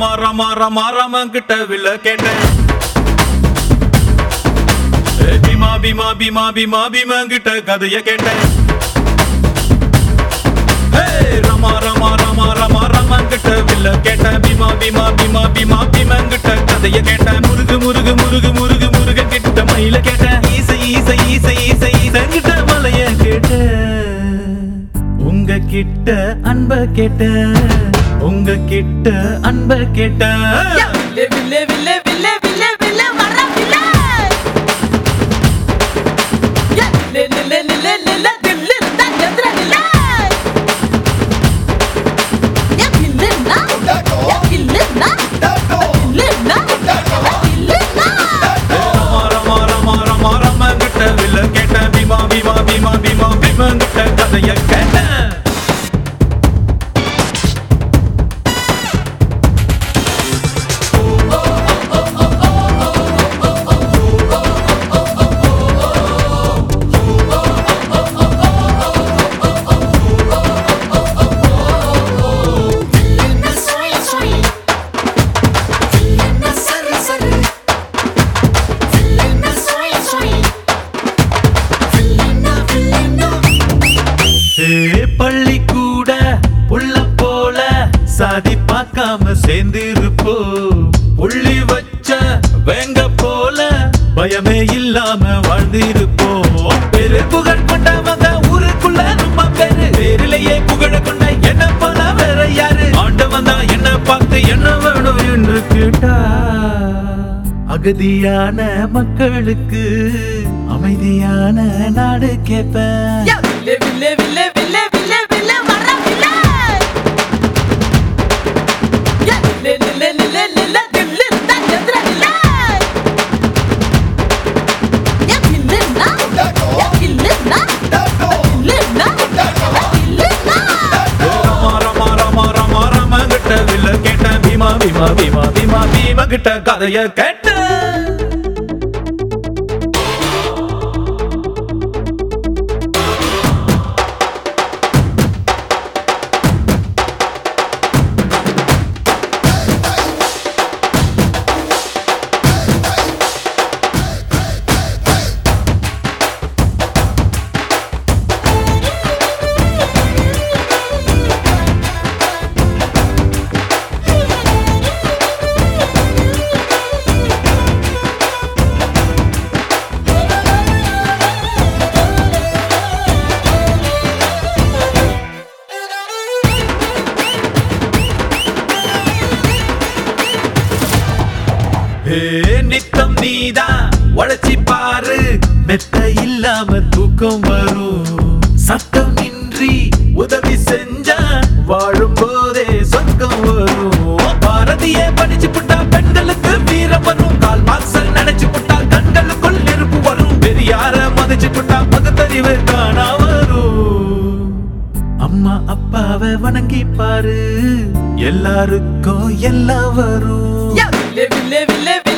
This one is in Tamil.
ரமா ரமா ரமா ரமன் கிட்ட வில்ல கேட்டேன் ஏ, பீமா பீமா பீமா பீமா பீமன் கிட்ட கதைய கேட்டேன் ஹே, ரமா ரமா ரமா ரமா ரமன் கிட்ட வில்ல கேட்டேன் பீமா பீமா பீமா பீமா பீமன் கிட்ட கதைய கேட்டேன் முருகு முருகு முருகு முருகு முருக கிட்ட மயில கேட்டேன் ஈச ஈச ஈச ஈச ஈச கிட்ட மலைய கேட்டேன் உங்க கிட்ட அன்ப கேட்டேன் உங்க கிட்ட அன்ப கேட்டேன் வில்லே வில்லே வில்லே வில்லே வில்லே வில்லே வர வில்லே யே, லே லே லே லே லே லே லே தில்லு இருந்தா எதிர வில்லே யே, வில்லுன்னா, யே, வில்லுன்னா, வில்லுன்னா, வில்லுன்னா. ரமா ரமா ரமா ரமா ரமன் கிட்ட வில்ல கேட்டேன் பீமா பீமா பீமா பீமா பீமன் கிட்ட கதைய கேட்டேன் Filina soy soy Filina sar sar Filina soy soy Filina filina ஏ பள்ளி கூட உள்ள போல சாதி பார்க்காம சேர்ந்திருப்போ புள்ளி வச்ச வேங்க போல பயமே இல்லாம வாழ்ந்திருப்போம் பெரு புகழ் கொண்டவங்க ஊருக்குள்ள நம்ம பேரு பேரிலேயே புகழ கொண்ட என்ன போல வேற யாரு ஆண்டவன் தான் என்ன பார்த்து என்ன வேணும் என்று கேட்டா அகதியான மக்களுக்கு அமைதியான நாடு கேட்பேன் யே, வில்லே வில்லே வில்லே வில்லே வில்லே வில்லே வர வில்லே யே, லே லே லே லே லே லே லே தில்லு இருந்தா எதிர வில்லே யே, வில்லுன்னா, யே, வில்லுன்னா, வில்லுன்னா, வில்லுன்னா. ரமா ரமா ரமா ரமா ரம கிட்ட வில்ல கேட்டேன் பீமா பீமா பீமா பீமா பீமா கிட்ட கதைய கேட்டேன் ஏ நித்தம் நீதான் உழைச்சி பாரு மெத்த இல்லாம தூக்கம் வரும் சத்தம் இன்றி உதவி செஞ்சா வாழும் போதே சொர்க்கம் வரும் பாரதியே படிச்சு புட்டா பெண்களுக்கு வீரம் வரும் கால் மார்க்சல் நினைச்சு புட்டா கண்களுக்குள் நெருப்பு வரும் பெரியார மதிச்சு புட்டா பகுத்தறிவு காணா வரும் அம்மா அப்பாவை வணங்கி பாரு எல்லாருக்கும் எல்லாம் வரும் யே, வில்லே வில்லே வில்லே